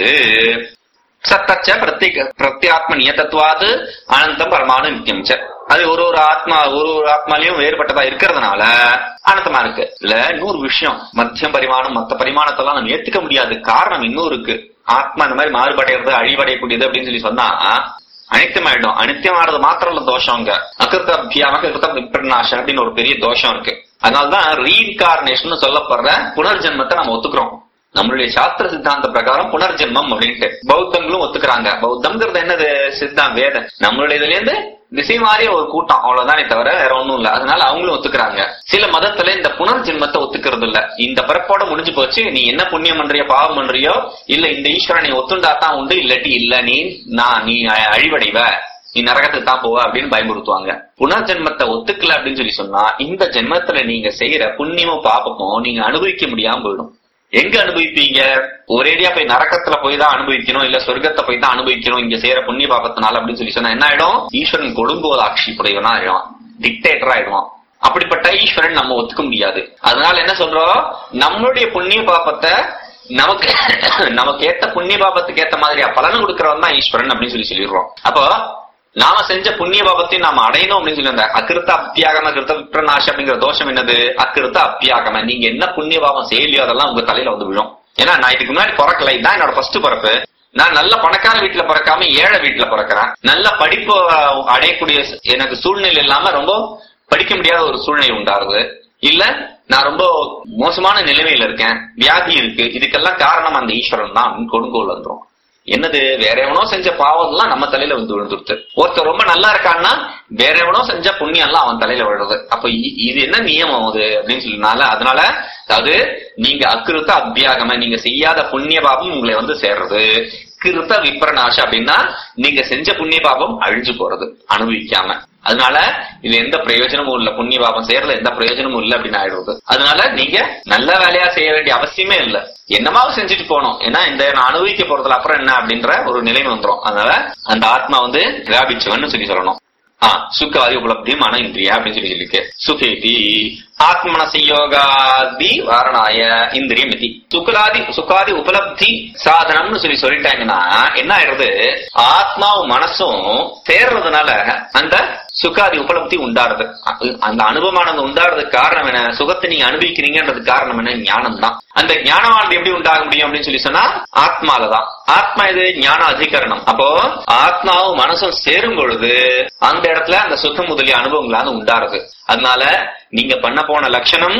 சத்தச்ச பிரத்யேக பிரத்யாத்ம நியதத்துவாது அனந்தம் பரமானு நித்தியம் ச அது ஒரு ஒரு ஆத்மா ஒரு ஒரு ஆத்மாலையும் வேறுபட்டதா இருக்கிறதுனால அனந்தமா இருக்கு இல்ல இன்னொரு விஷயம் மத்தியம் பரிமாணம் மத்த பரிமாணத்தெல்லாம் நம்ம ஏத்துக்க முடியாது காரணம் இன்னும் இருக்கு ஆத்மா இந்த மாதிரி மாறுபடைறது அழிவடையக்கூடியது அப்படின்னு சொல்லி சொன்னா அனித்தியமாயிடும் அனித்தியமானது மாத்திரம் இல்ல தோஷம் அங்க அகிருத்த அபியாம கிருத்த விப்ரநாசம் அப்படின்னு ஒரு பெரிய தோஷம் இருக்கு அதனாலதான் ரீஇன்கார்னேஷன் சொல்லப்படுற புனர்ஜென்மத்தை நம்ம ஒத்துக்கிறோம் நம்மளுடைய சாஸ்திர சித்தாந்த பிரகாரம் புனர்ஜென்மம் அப்படின்ட்டு பௌத்தங்களும் ஒத்துக்கிறாங்க பௌத்தம்ங்கிறது என்னது சித்தாந்த வேத நம்மளுடைய இதுல இருந்து திசை மாறிய ஒரு கூட்டம் அவ்வளவுதானே தவிர வேற ஒண்ணும் இல்ல அதனால அவங்களும் ஒத்துக்கிறாங்க சில மதத்துல இந்த புனர்ஜென்மத்தை ஒத்துக்கிறது இல்ல இந்த பிறப்போட முடிஞ்சு போச்சு நீ என்ன புண்ணியம் பண்றியோ பாவம் பண்றியோ இல்ல இந்த ஈஸ்வரனை ஒத்துண்டா தான் உண்டு இல்லாட்டி இல்ல நீ நான் நீ அ- அழிவடைவ நீ நரகத்துக்கு தான் போவ அப்படின்னு பயமுறுத்துவாங்க புனர்ஜென்மத்தை ஒத்துக்கல அப்படின்னு சொல்லி சொன்னா இந்த ஜென்மத்துல நீங்க செய்யற புண்ணியமும் பாப்பமும் நீங்க அனுபவிக்க முடியாம போயிடும் எங்க அனுபவிப்பீங்க ஒரேடியா போய் நரக்கத்துல போய் தான் அனுபவிக்கணும் இல்ல சொர்க்கத்தை போய் தான் அனுபவிக்கணும் இங்க செய்யற புண்ணிய பாபத்தினால அப்படின்னு சொல்லி சொன்னா என்ன ஆயிடும் ஈஸ்வரன் கொடுங்கோல் ஆட்சி புடையவனா ஆயிடுவான் டிக்டேட்டர் ஆயிடுவான் அப்படிப்பட்ட ஈஸ்வரன் நம்ம ஒத்துக்க முடியாது அதனால என்ன சொல்றோம் நம்மளுடைய புண்ணிய பாபத்தை நமக்கு நமக்கு ஏத்த புண்ணிய பாபத்துக்கு ஏத்த மாதிரி பலன் கொடுக்கறவன் தான் ஈஸ்வரன் அப்படின்னு சொல்லி சொல்லிடுறோம் அப்போ நாம செஞ்ச புண்ணிய பாபத்தையும் நாம அடையணும் அப்படின்னு சொல்லி அந்த அகிருத்த அப்பியாகம கிருத்த விப்ரநாஷம் அப்படிங்கிற தோஷம் என்னது அகிருத்த அப்பியாகம நீங்க என்ன புண்ணிய பாவம் செய்யலையோ அதெல்லாம் உங்க தலையில வந்து விழும் ஏன்னா நான் இதுக்கு முன்னாடி பிறக்கல இதான் என்னோட ஃபர்ஸ்ட் பிறப்பு நான் நல்ல பணக்கார வீட்டுல பிறக்காம ஏழை வீட்டுல பிறக்கிறேன் நல்ல படிப்பு அஹ், அடையக்கூடிய ச- எனக்கு சூழ்நிலை இல்லாம ரொம்ப படிக்க முடியாத ஒரு சூழ்நிலை உண்டாருது இல்ல நான் ரொம்ப மோசமான நிலைமையில இருக்கேன் வியாதி இருக்கு இதுக்கெல்லாம் காரணம் அந்த ஈஸ்வரன் தான் அப்படின்னு கொடுங்கோல் வந்துரும் என்னது வேற எவனோ செஞ்ச பாவம் எல்லாம் நம்ம தலையில வந்து விழுந்துருது ஒருத்தர் ரொம்ப நல்லா இருக்கான்னா வேற எவனோ செஞ்ச புண்ணியம் எல்லாம் அவன் தலையில விழுறது அப்ப இ- இது என்ன நியமம் அது அப்படின்னு சொல்லினால அதனால அதாவது நீங்க அக்கிருத்த அத்தியாகம நீங்க செய்யாத புண்ணிய பாபம் உங்களை வந்து சேர்றது கிருத்த விப்ரநாசம் அப்படின்னா நீங்க செஞ்ச புண்ணிய பாபம் அழிஞ்சு போறது அனுபவிக்காம அதனால இது எந்த பிரயோஜனமும் இல்ல புண்ணிய பாபம் செய்யறதுல எந்த பிரயோஜனமும் இல்ல அப்படின்னு ஆயிடுறது அதனால நீங்க நல்ல வேலையா செய்ய வேண்டிய அவசியமே இல்ல என்னமாவும் செஞ்சுட்டு போகணும் ஏன்னா இந்த நான் அனுபவிக்க போறதுல அப்புறம் என்ன அப்படின்ற ஒரு நிலைமை வந்துரும் அதனால அந்த ஆத்மா வந்து வியாபிச்சவன்னு சொல்லி சொல்லணும் ஆ சுக்காதி உபலப்தி மன இந்திரியா அப்படின்னு சொல்லி சொல்லிருக்கு சுகேதி ஆத்மனசி யோகாதி வாரணாய இந்திரியம் இதி சுகலாதி சுகாதி உபலப்தி சாதனம்னு சொல்லி சொல்லிட்டாங்கன்னா என்ன ஆயிடுறது ஆத்மாவும் மனசும் சேர்றதுனால அந்த சுகாதி உபலப்தி உண்டாடுது அ- அந்த அனுபவமானது உண்டாடுறதுக்கு காரணம் என்ன சுகத்தை நீங்க அனுபவிக்கிறீங்கன்றது காரணம் என்ன ஞானம் தான் அந்த ஞானமானது எப்படி உண்டாக முடியும் அப்படின்னு சொல்லி சொன்னா ஆத்மாலதான் ஆத்மா இது ஞான அதிகரணம் அப்போ ஆத்மாவும் மனசும் சேரும் பொழுது அந்த இடத்துல அந்த சுகம் முதலிய அனுபவங்களான உண்டாருது அதனால நீங்க பண்ண போன லட்சணம்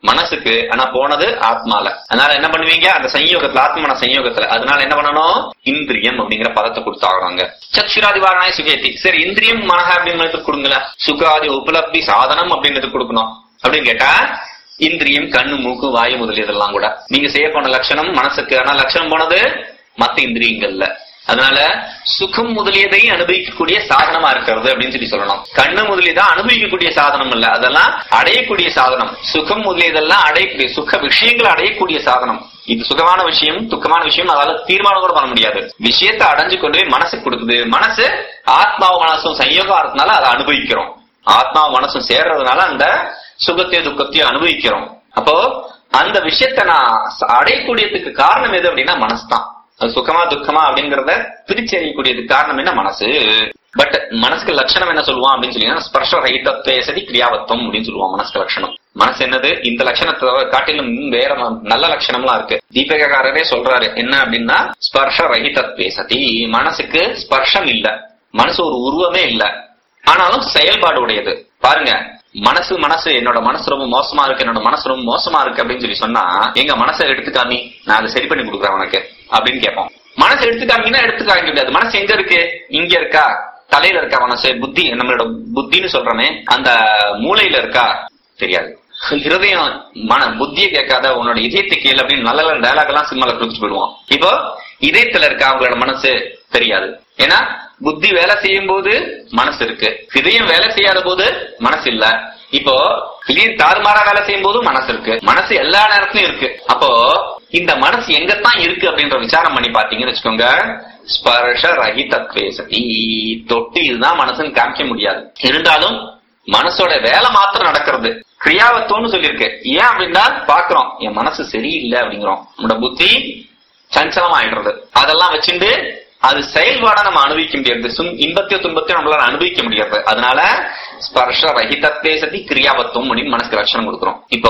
மனசுக்கு ஆனா போனது ஆத்மால அதனால என்ன பண்ணுவீங்க அந்த சங்கயோகத்துல ஆத்மன சங்கயோகத்துல அதனால என்ன பண்ணணும் இந்திரியம் அப்படிங்கிற பதத்தை கொடுத்தாங்க சக்ஷுராதி வாரணாய சுகேதி சரி இந்திரியம் மனஹ அப்படிங்கிறது கொடுங்களேன் சுகாதி உபலப்தி சாதனம் அப்படிங்கிறது கொடுக்கணும் அப்படின்னு கேட்டா இந்திரியம் கண்ணு மூக்கு வாயு முதலியதெல்லாம் கூட நீங்க செய்ய போன லட்சணம் மனசுக்கு ஆனா லட்சணம் போனது மத்த இந்திரியங்கள்ல அதனால சுகம் முதலியதை அனுபவிக்கக்கூடிய சாதனமா இருக்கிறது அப்படின்னு சொல்லி சொல்லணும் கண்ணு முதலியதான் அனுபவிக்கக்கூடிய சாதனம் இல்ல அதெல்லாம் அடையக்கூடிய சாதனம் சுகம் முதலியதெல்லாம் அடையக்கூடிய சுக விஷயங்களை அடையக்கூடிய சாதனம் இது சுகமான விஷயம் துக்கமான விஷயம் அதால தீர்மானம் கூட பண்ண முடியாது விஷயத்தை அடைஞ்சு கொண்டு போய் மனசுக்கு கொடுக்குது மனசு ஆத்மாவும் மனசும் சயோகம் ஆகிறதுனால அதை அனுபவிக்கிறோம் ஆத்மாவும் மனசும் சேர்றதுனால அந்த சுகத்தையும் துக்கத்தையும் அனுபவிக்கிறோம் அப்போ அந்த விஷயத்தை நான் அடையக்கூடியதுக்கு காரணம் எது அப்படின்னா மனசு தான் அது சுகமா துக்கமா அப்படிங்கறத பிரிச்சறியக்கூடியதுக்கு காரணம் என்ன மனசு பட் மனசுக்கு லட்சணம் என்ன சொல்லுவான் அப்படின்னு சொல்லி ஸ்பர்ஷ ரஹிதத்வே சதி கிரியாவத்தம் அப்படின்னு சொல்லுவான் மனசுக்கு லட்சணம் மனசு என்னது இந்த லட்சணத்தை காட்டிலும் வேற நல்ல லட்சணம்லாம் இருக்கு தீபகாரரே சொல்றாரு என்ன அப்படின்னா ஸ்பர்ஷ ரஹிதத்வே சதி மனசுக்கு ஸ்பர்ஷம் இல்ல மனசு ஒரு உருவமே இல்ல ஆனாலும் செயல்பாடு உடையது பாருங்க மனசு மனசு என்னோட மனசு ரொம்ப மோசமா இருக்கு என்னோட மனசு ரொம்ப மோசமா இருக்கு அப்படின்னு சொல்லி சொன்னா எங்க மனசை எடுத்துக்காமி நான் அதை சரி பண்ணி கொடுக்குறேன் உனக்கு அப்படின்னு கேட்போம் மனசு எடுத்துக்காமீங்கன்னா எடுத்துக்காங்க முடியாது மனசு எங்க இருக்கு இங்க இருக்கா தலையில இருக்கா மனசு புத்தி நம்மளோட புத்தின்னு சொல்றோமே அந்த மூளையில இருக்கா தெரியாது ஹிருதயம் மன புத்தியை கேட்காத உன்னோட இதயத்தை கேள் அப்படின்னு நல்ல நல்ல டயலாக் எல்லாம் சினிமால கொடுத்து போயிடுவோம் இப்போ இதயத்துல இருக்கா அவங்களோட மனசு தெரியாது ஏன்னா புத்தி வேலை செய்யும் போது மனசு இருக்கு இதயம் வேலை செய்யாத போது மனசு இல்ல இப்போ இதயம் தாறுமாறா வேலை செய்யும் போதும் மனசு இருக்கு மனசு எல்லா நேரத்திலும் இருக்கு அப்போ இந்த மனசு எங்கத்தான் இருக்கு அப்படின்ற விசாரம் பண்ணி பாத்தீங்கன்னு வச்சுக்கோங்க ஸ்பர்ஷ ரஹிதத்வே சதி தொட்டு இதுதான் மனசுன்னு காமிக்க முடியாது இருந்தாலும் மனசோட வேலை மாத்திரம் நடக்கிறது கிரியாவத்தோன்னு சொல்லியிருக்கு ஏன் அப்படின்னா பாக்குறோம் என் மனசு சரியில்லை அப்படிங்கிறோம் நம்மளோட புத்தி சஞ்சலம் ஆயிடுறது அதெல்லாம் வச்சுட்டு அது செயல்பாடா நம்ம அனுபவிக்க முடியாது சும்- இன்பத்தையோ துன்பத்தையோ நம்மளால அனுபவிக்க முடியாது அதனால ஸ்பர்ஷ ரஹிதத்வே சதி கிரியாவத்துவம் அப்படின்னு மனசுக்கு லட்சணம் கொடுக்குறோம் இப்போ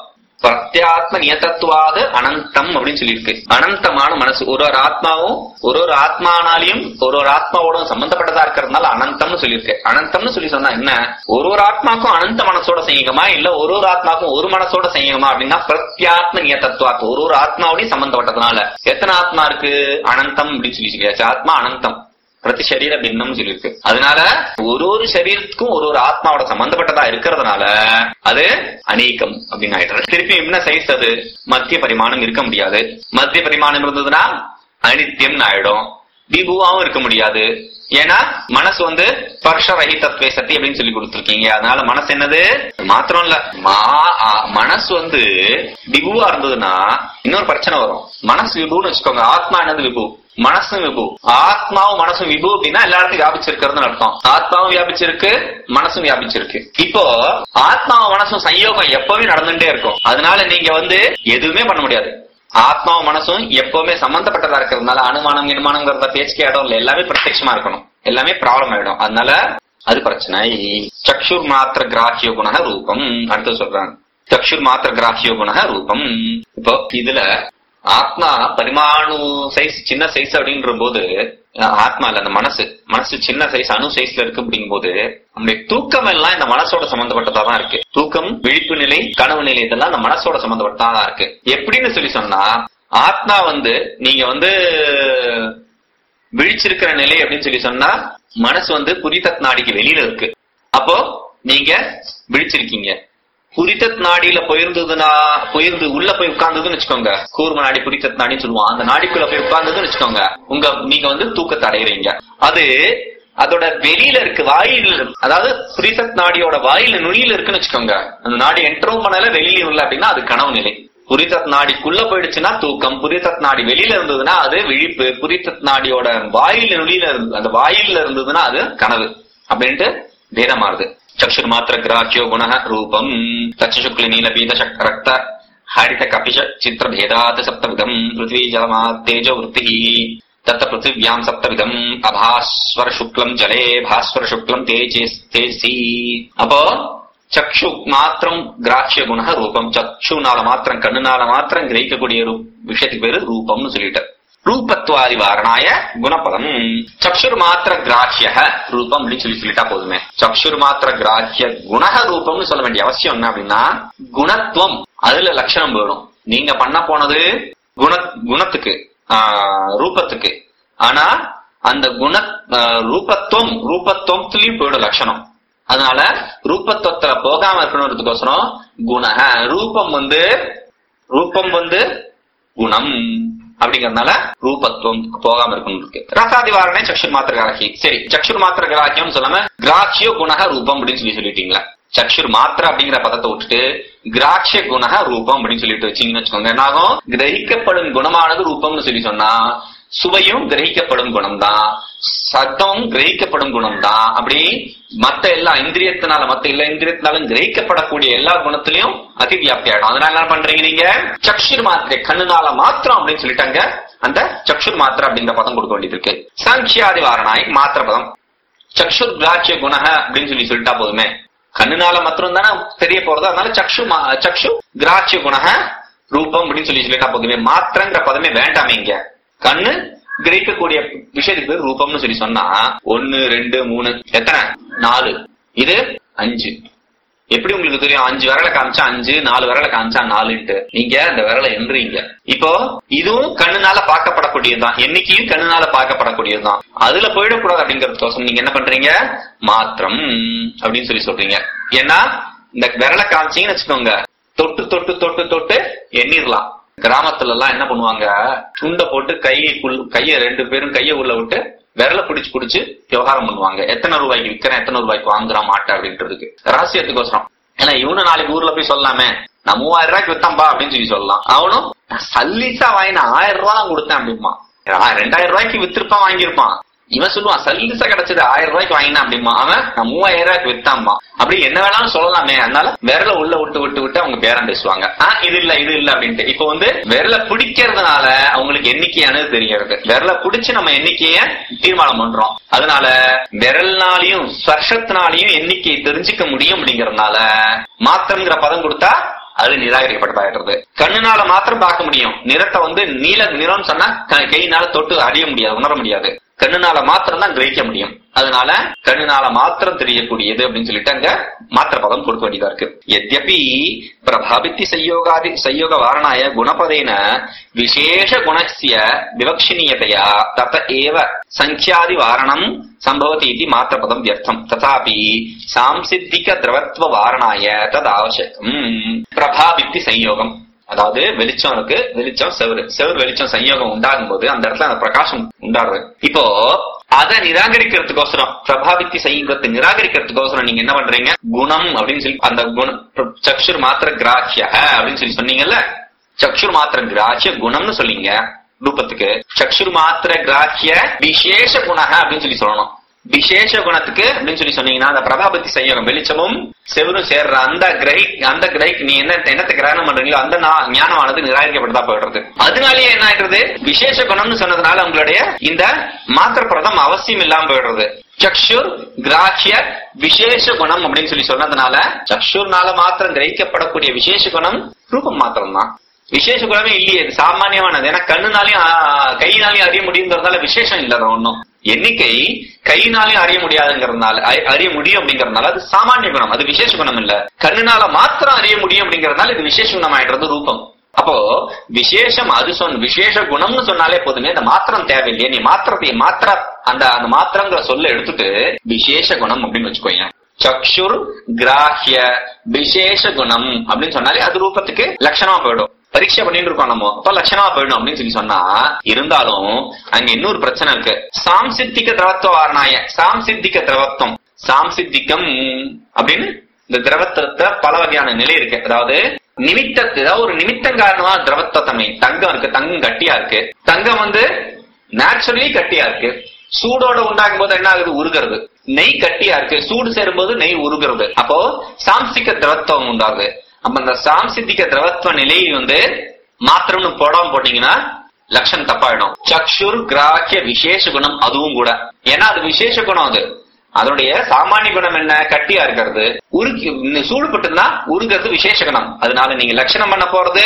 பிரத்யாத்ம நியதத்துவாது அனந்தம் அப்படின்னு சொல்லியிருக்கு அனந்தமான மனசு ஒரு ஒரு ஆத்மாவும் ஒரு ஒரு ஆத்மானாலையும் ஒரு ஒரு ஆத்மாவோட சம்பந்தப்பட்டதா இருக்கிறதுனால அனந்தம்னு சொல்லியிருக்கு அனந்தம்னு சொல்லி சொன்னா என்ன ஒரு ஒரு ஆத்மாக்கும் அனந்த மனசோட செய்யுங்கமா இல்ல ஒரு ஒரு ஆத்மாக்கும் ஒரு மனசோட செய்யுங்கமா அப்படின்னா பிரத்யாத்ம நியதத்துவாத்து ஒரு ஒரு ஆத்மாவோடையும் சம்பந்தப்பட்டதுனால எத்தனை ஆத்மா இருக்கு அனந்தம் அப்படின்னு சொல்லி சொல்லியாச்சு ஆத்மா அனந்தம் பிரதி சரீர பின்னம்னு சொல்லியிருக்கு அதனால ஒரு ஒரு சரீரத்துக்கும் ஒரு ஒரு ஆத்மாவோட சம்பந்தப்பட்டதா இருக்கிறதுனால அது அநேகம் அப்படின்னு ஆயிடுறது திருப்பி என்ன சைஸ் அது மத்திய பரிமாணம் இருக்க முடியாது மத்திய பரிமாணம் இருந்ததுன்னா அனித்தியம்னு ஆயிடும் விபுவாவும் இருக்க முடியாது ஏன்னா மனசு வந்து ஸ்பர்ஷ ரஹிதத்வே சத்தி அப்படின்னு சொல்லி கொடுத்துருக்கீங்க அதனால மனசு என்னது மாத்திரம் இல்ல மா ஆ, மனசு வந்து விபுவா இருந்ததுன்னா இன்னொரு பிரச்சனை வரும் மனசு விபுன்னு வச்சுக்கோங்க ஆத்மா என்னது விபு மனசும் விபு ஆத்மாவும் மனசும் விபு அப்படின்னா எல்லா இடத்தையும் வியாபிச்சிருக்கிறதுன்னு அர்த்தம் ஆத்மாவும் வியாபிச்சிருக்கு மனசும் வியாபிச்சிருக்கு இப்போ ஆத்மாவும் மனசும் சயோகம் எப்பவுமே நடந்துட்டே இருக்கும் அதனால நீங்க வந்து எதுவுமே பண்ண முடியாது ஆத்மாவும் மனசும் எப்பவுமே சம்பந்தப்பட்டதா இருக்கிறதுனால அனுமானம் நிர்மாணங்கிறத பேச்சுக்கே இடம் இல்ல எல்லாமே பிரத்யட்சமா இருக்கணும் எல்லாமே ப்ராப்ளம் ஆயிடும் அதனால அது பிரச்சனை சக்ஷுர் மாத்திர கிராஹிய குண ரூபம் அடுத்து சொல்றாங்க சக்ஷுர் மாத்திர கிராஹிய குண ரூபம் இப்போ இதுல ஆத்மா பரிமாணு சைஸ் சின்ன சைஸ் அப்படின்ற போது அஹ், ஆத்மா இல்ல அந்த மனசு மனசு சின்ன சைஸ் அணு சைஸ்ல இருக்கு அப்படிங்கும் போது நம்முடைய தூக்கம் எல்லாம் இந்த மனசோட சம்பந்தப்பட்டதா தான் இருக்கு தூக்கம் விழிப்பு நிலை கனவு நிலை இதெல்லாம் இந்த மனசோட சம்பந்தப்பட்டதா தான் இருக்கு எப்படின்னு சொல்லி சொன்னா ஆத்மா வந்து நீங்க வந்து விழிச்சிருக்கிற நிலை அப்படின்னு சொல்லி சொன்னா மனசு வந்து புரிதத் நாடிக்கு வெளியில இருக்கு அப்போ நீங்க விழிச்சிருக்கீங்க புரிதத் நாடியில போயிருந்ததுன்னா போயிருந்து உள்ள போய் உட்கார்ந்ததுன்னு வச்சுக்கோங்க கூர்ம நாடி புரிதத் நாடின்னு சொல்லுவான் அந்த நாடிக்குள்ள போய் உட்கார்ந்ததுன்னு வச்சுக்கோங்க உங்க நீங்க வந்து தூக்கத்தை அடையிறீங்க அது அதோட வெளியில இருக்கு வாயில் அதாவது புரிதத் நாடியோட வாயில நுனியில இருக்குன்னு வச்சுக்கோங்க அந்த நாடி என்ட்ரும் பண்ணல வெளியில இல்ல அப்படின்னா அது கனவு நிலை புரிதத் நாடிக்குள்ள போயிடுச்சுன்னா தூக்கம் புரிதத் நாடி வெளியில இருந்ததுன்னா அது விழிப்பு புரிதத் நாடியோட வாயில நுனியில இருந்து அந்த வாயில இருந்ததுன்னா அது கனவு அப்படின்ட்டு பேதமாறுது சக்ஷுர் மாத்திர கிராஹ்யோ குண ரூபம் தச்ச சுக்ல நீல பீத சக் ரக்த ஹரித கபிஷ சித்திர பேதாத் சப்தவிதம் பிருத்வி ஜலமா தேஜோ விருத்தி தத்த பிருத்திவியாம் சப்தவிதம் அபாஸ்வர சுக்லம் ஜலே பாஸ்வர சுக்லம் தேஜே தேஜசி அப்போ சக்ஷு மாத்திரம் கிராட்சிய குண ரூபம் சக்ஷுனால மாத்திரம் கண்ணுனால மாத்திரம் கிரகிக்கக்கூடிய ரூ- விஷயத்துக்கு பேரு ரூபம்னு சொல்லிட்டார் ரூபத்வாதி வாரணாய குணபதம் சக்ஷுர் மாத்திர கிராஹ்ய ரூபம் அப்படின்னு சொல்லி சொல்லிட்டா போதுமே சக்ஷுர் மாத்திர கிராஹ்ய குண ரூபம்னு சொல்ல வேண்டிய அவசியம் என்ன அப்படின்னா குணத்துவம் அதுல லட்சணம் போயிடும் நீங்க பண்ண போனது குண குணத்துக்கு ஆஹ், ரூபத்துக்கு ஆனா அந்த குண ஆஹ், ரூபத்துவம் ரூபத்துவத்திலயும் போயிடும் லட்சணம் அதனால ரூபத்துவத்துல போகாம இருக்கணுன்றதுக்கோசரம் குண ரூபம் வந்து ரூபம் வந்து குணம் அப்படிங்கறதுனால ரூபத்துவம் போகாம இருக்கணும் இருக்கு ரசாதி வாரணை சக்ஷுர் மாத்திர கிராகி சரி சக்ஷுர் மாத்திர கிராக்கியம் சொல்லாம கிராட்சிய குணக ரூபம் அப்படின்னு சொல்லி சொல்லிட்டீங்களா சக்ஷுர் மாத்திர அப்படிங்கிற பதத்தை விட்டுட்டு கிராட்சிய குணக ரூபம் அப்படின்னு சொல்லிட்டு வச்சீங்கன்னு வச்சுக்கோங்க என்னாகும் கிரகிக்கப்படும் குணமானது ரூபம்னு சொல்லி சொன்னா சுவையும் கிரகிக்கப்படும் குணம் தான் சத்தமும் கிரகிக்கப்படும் குணம் தான் அப்படி மத்த எல்லா இந்திரியத்தினால மத்த எல்லா இந்திரியத்தினாலும் கிரகிக்கப்படக்கூடிய எல்லா குணத்திலையும் அதிவியாப்தி ஆயிடும் அதனால என்ன பண்றீங்க நீங்க சக்ஷுர் மாத்திரை கண்ணுனால மாத்திரம் அப்படின்னு சொல்லிட்டாங்க அந்த சக்ஷுர் மாத்திரை அப்படிங்கிற பதம் கொடுக்க வேண்டியது இருக்கு சாங்கியாதி வாரணாய் மாத்திர பதம் சக்ஷுர் கிராட்சிய குணக அப்படின்னு சொல்லி சொல்லிட்டா போதுமே கண்ணுனால மாத்திரம் தானே தெரிய போறது அதனால சக்ஷு மா- சக்ஷு கிராட்சிய குணக ரூபம் அப்படின்னு சொல்லி சொல்லிட்டா போதுமே மாத்திரங்கிற பதமே வேண்டாமே இங்க கண்ணு கிரகிக்கக்கூடிய விஷயத்துக்கு பேர் ரூபம்னு சொல்லி சொன்னா ஒன்னு ரெண்டு மூணு எத்தனை நாலு இது அஞ்சு எப்படி உங்களுக்கு தெரியும் அஞ்சு விரலை காமிச்சா அஞ்சு நாலு விரலை காமிச்சா நாலுன்ட்டு நீங்க அந்த விரலை எண்றீங்க இப்போ இதுவும் கண்ணுனால பார்க்கப்படக்கூடியதுதான் எண்ணிக்கையும் கண்ணுனால பார்க்கப்படக்கூடியதுதான் அதுல போயிடக்கூடாது அப்படிங்கறதுக்கோசம் நீங்க என்ன பண்றீங்க மாத்திரம் அப்படின்னு சொல்லி சொல்றீங்க ஏன்னா இந்த விரலை காமிச்சீங்கன்னு வச்சுக்கோங்க தொட்டு தொட்டு தொட்டு தொட்டு எண்ணிரலாம் கிராமத்துல எல்லாம் என்ன பண்ணுவாங்க துண்டை போட்டு கைக்குள் கைய ரெண்டு பேரும் கைய உள்ள விட்டு விரல பிடிச்சு பிடிச்சு விவகாரம் பண்ணுவாங்க எத்தனை ரூபாய்க்கு விக்கிறேன் எத்தனை ரூபாய்க்கு வாங்குறான் மாட்டேன் அப்படின்றதுக்கு ரகசியத்துக்கோசரம் ஏன்னா இவனு நாளைக்கு ஊர்ல போய் சொல்லலாமே நான் மூவாயிரம் ரூபாய்க்கு வித்தம்பா அப்படின்னு சொல்லி சொல்லலாம் அவனும் நான் சல்லிசா வாங்கி நான் ஆயிரம் ரூபாய் தான் கொடுத்தேன் அப்படிமா ரெண்டாயிரம் ரூபாய்க்கு வித்திருப்பான் வாங்கியிருப்பான் இவன் சொல்லுவான் சல்லிசா கிடைச்சது ஆயிரம் ரூபாய்க்கு வாங்கினான் அப்படிமா அவன் நான் மூவாயிரம் ரூபாய்க்கு வித்தாம்மா அப்படி என்ன வேணாலும் சொல்லலாமே அதனால விரல உள்ள விட்டு விட்டு விட்டு அவங்க பேரம் பேசுவாங்க ஆ இது இல்ல இது இல்ல அப்படின்ட்டு இப்போ வந்து விரல பிடிக்கிறதுனால அவங்களுக்கு எண்ணிக்கையானது தெரிகிறது விரல பிடிச்சு நம்ம எண்ணிக்கைய தீர்மானம் பண்றோம் அதனால விரல்னாலையும் ஸ்பர்ஷத்தினாலையும் எண்ணிக்கையை தெரிஞ்சுக்க முடியும் அப்படிங்கறதுனால மாத்திரம்ங்கிற பதம் கொடுத்தா அது நிராகரிக்கப்பட்டதாயிடுறது கண்ணுனால மாத்திரம் பார்க்க முடியும் நிறத்தை வந்து நீல நிறம்னு சொன்னா க- கையினால தொட்டு அறிய முடியாது உணர முடியாது கண்ணுனால மாத்திரம் தான் கிரகிக்க முடியும் அதனால கண்ணுனால மாத்திரம் தெரியக்கூடியது அப்படின்னு சொல்லிட்டு அங்க மாத்திர பதம் கொடுக்க வேண்டியதா இருக்கு எத்யபி பிரபாபித்தி சயோகாதி சயோக வாரணாய குணபதேன விசேஷ குணஸ்ய விவக்ஷினியதையா தத ஏவ சங்கியாதி வாரணம் சம்பவதி இது மாத்திரபதம் வியர்த்தம் ததாபி சாம்சித்திக திரவத்வ வாரணாய தது அவசியம் பிரபாபித்தி சயோகம் அதாவது வெளிச்சம் இருக்கு வெளிச்சம் செவரு செவரு வெளிச்சம் சயோகம் உண்டாகும் போது அந்த இடத்துல அந்த பிரகாசம் உண்டாடுறது இப்போ அதை நிராகரிக்கிறதுக்கோசரம் பிரபாபித்தி செய்யறதை நிராகரிக்கிறதுக்கோசரம் நீங்க என்ன பண்றீங்க குணம் அப்படின்னு சொல்லி அந்த குணம் சக்ஷுர் மாத்திர கிராஹ்ய அப்படின்னு சொல்லி சொன்னீங்கல்ல சக்ஷுர் மாத்திர கிராஹ்ய குணம்னு சொல்லீங்க ரூபத்துக்கு சக்ஷுர் மாத்திர கிராஹ்ய விசேஷ குணக அப்படின்னு சொல்லி சொல்லணும் விசேஷ குணத்துக்கு அப்படின்னு சொல்லி சொன்னீங்கன்னா அந்த பிரபாபத்தி செய்யணும் வெளிச்சமும் செவரும் சேர்ற அந்த கிரகி அந்த கிரகிக்கு நீ என்ன என்னத்தை கிரகணம் பண்றீங்களோ அந்த நா- ஞானமானது நிராகரிக்கப்பட்டதா போயிடுறது அதனாலேயே என்ன ஆயிடுறது விசேஷ குணம்னு சொன்னதுனால உங்களுடைய இந்த மாத்திர பிரதம் அவசியம் இல்லாம போயிடுறது சக்ஷுர் கிராஹ்ய விசேஷ குணம் அப்படின்னு சொல்லி சொன்னதுனால சக்ஷுர்னால மாத்திரம் கிரகிக்கப்படக்கூடிய விசேஷ குணம் ரூபம் மாத்திரம் தான் விசேஷ குணமே இல்லையே இது சாமானியமானது ஏன்னா கண்ணுனாலையும் ஆ, கையினாலையும் அறிய முடியுங்கிறதுனால விசேஷம் இல்ல அது ஒண்ணும் எண்ணிக்கை கையினாலையும் அறிய முடியாதுங்கிறதுனால அறி- அறிய முடியும் அப்படிங்கறதுனால அது சாமானிய குணம் அது விசேஷ குணம் இல்ல கண்ணுனால மாத்திரம் அறிய முடியும் அப்படிங்கறதுனால இது விசேஷ குணம் ஆயிடுறது ரூபம் அப்போ விசேஷம் அது சொன்ன விசேஷ குணம்னு சொன்னாலே போதுமே இந்த மாத்திரம் தேவையில்லையே நீ மாத்திரத்தை மாத்திர அந்த அந்த மாத்திரங்கிற சொல்ல எடுத்துட்டு விசேஷ குணம் அப்படின்னு வச்சுக்கோங்க சக்ஷுர் கிராஹ்ய விசேஷ குணம் அப்படின்னு சொன்னாலே அது ரூபத்துக்கு லட்சணமா போயிடும் பரீட்சை பண்ணிட்டு இருக்கோம் நம்ம அப்ப லட்சணமா போயிடும் அப்படின்னு சொல்லி சொன்னா இருந்தாலும் அங்க இன்னொரு பிரச்சனை இருக்கு சாம்சித்திக திரவத்துவ வாரணாய சாம்சித்திக திரவத்துவம் சாம்சித்திகம் அப்படின்னு இந்த திரவத்திரத்துல பல வகையான நிலை இருக்கு அதாவது நிமித்த ஏதாவது ஒரு நிமித்தம் காரணமா திரவத்தன்மை தங்கம் இருக்கு தங்கம் கட்டியா இருக்கு தங்கம் வந்து நேச்சுரலி கட்டியா இருக்கு சூடோட உண்டாகும் போது என்ன ஆகுது உருகிறது நெய் கட்டியா இருக்கு சூடு சேரும்போது நெய் உருகிறது அப்போ சாம்சிக்க திரவத்துவம் உண்டாகுது அப்ப அந்த சாம்சித்திக திரவத்துவ நிலை வந்து மாத்திரம்னு போடாம போட்டீங்கன்னா லட்சணம் தப்பாயிடும் சக்ஷுர் கிராக்கிய விசேஷ குணம் அதுவும் கூட ஏன்னா அது விசேஷ குணம் அது அதனுடைய சாமானிய குணம் என்ன கட்டியா இருக்கிறது உருக்கி சூடுபட்டுனா உருகிறது விசேஷ குணம் அதனால நீங்க லட்சணம் பண்ண போறது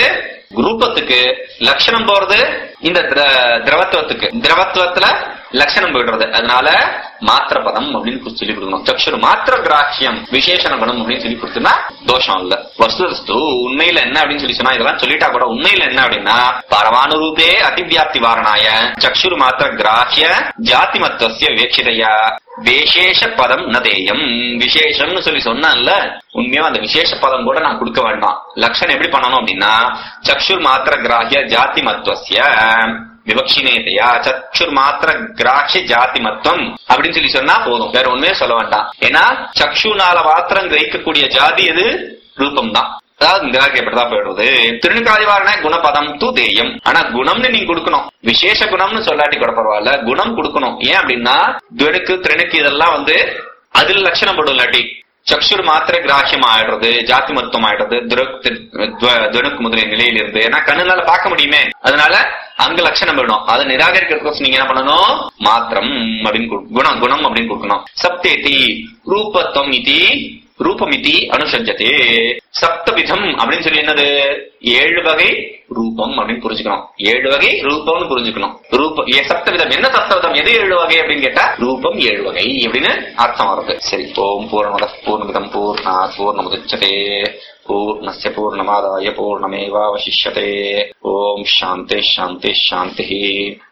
ரூபத்துக்கு லட்சணம் போறது இந்த திர- திரவத்துவத்துக்கு திரவத்துவத்துல லட்சணம் போயிடுறது அதனால மாத்திர பதம் அப்படின்னு சொல்லி கொடுக்கணும் சக்ஷுர் மாத்திர கிராஹ்யம் விசேஷண குணம் அப்படின்னு சொல்லி கொடுத்தோம்னா தோஷம் இல்ல வஸ்து உண்மையில என்ன அப்படின்னு சொல்லி சொன்னா இதெல்லாம் சொல்லிட்டா கூட உண்மையில என்ன அப்படின்னா பரமாணு ரூபே அதிவியாப்தி வாரணாய சக்ஷுர் மாத்திர கிராஹ்ய ஜாதி மத்துவசிய வேட்சிதையா விசேஷ பதம் நதேயம் விசேஷம்னு சொல்லி சொன்னான்ல உண்மையா அந்த விசேஷ பதம் கூட நான் கொடுக்க வேண்டாம் லட்சணம் எப்படி பண்ணணும் அப்படின்னா சக்ஷுர் மாத்திர கிராஹ்ய ஜாதி மத்துவசிய விவக்ஷினேதையா சக்ஷுர் மாத்திர கிராஹ்ய ஜாதி மத்துவம் அப்படின்னு சொல்லி சொன்னா போதும் வேற ஒண்ணுமே சொல்ல வேண்டாம் ஏன்னா சக்ஷுனால மாத்திரம் கிரகிக்கக்கூடிய ஜாதி எது ரூபம் தான் அதாவது நிராகரிக்கப்பட்டதா போயிடுறது திருநிகாதிவாரண குணபதம் தூ தேயம் ஆனா குணம்னு நீங்க கொடுக்கணும் விசேஷ குணம்னு சொல்லாட்டி கூட பரவாயில்ல குணம் கொடுக்கணும் ஏன் அப்படின்னா துவனுக்கு திறனுக்கு இதெல்லாம் வந்து அதுல லட்சணம் படும் இல்லாட்டி சக்ஷுர் மாத்திர கிராஹ்யம் ஆயிடுறது ஜாதி மருத்துவம் ஆயிடுறது துரக் தி- துவ- துவனுக்கு முதலிய நிலையில இருந்து ஏன்னா கண்ணுனால பார்க்க முடியுமே அதனால அங்க லட்சணம் வேணும் அதை நிராகரிக்கிறதுக்கு நீங்க என்ன பண்ணணும் மாத்திரம் அப்படின்னு கொடு- குணம் குணம் அப்படின்னு கொடுக்கணும் சப்தேதி ரூபத்துவம் இது ரூபமிதி அனுசஞ்சதே சப்தவிதம் அப்படின்னு சொல்லி என்னது ஏழு வகை ரூபம் அப்படின்னு புரிஞ்சுக்கணும் ஏழு வகை ரூபம்னு புரிஞ்சுக்கணும் ரூபம் ஏ, சப்தவிதம் என்ன சப்தவிதம் எது ஏழு வகை அப்படின்னு கேட்டா ரூபம் ஏழு வகை அப்படின்னு அர்த்தம் வருது சரி ஓம் பூர்ணமத பூர்ணமிதம் பூர்ணா பூர்ணமுதச்சதே பூர்ணஸ்ய பூர்ணமாதாய பூர்ணமேவாவசிஷ்யதே ஓம் சாந்தி சாந்தி சாந்தி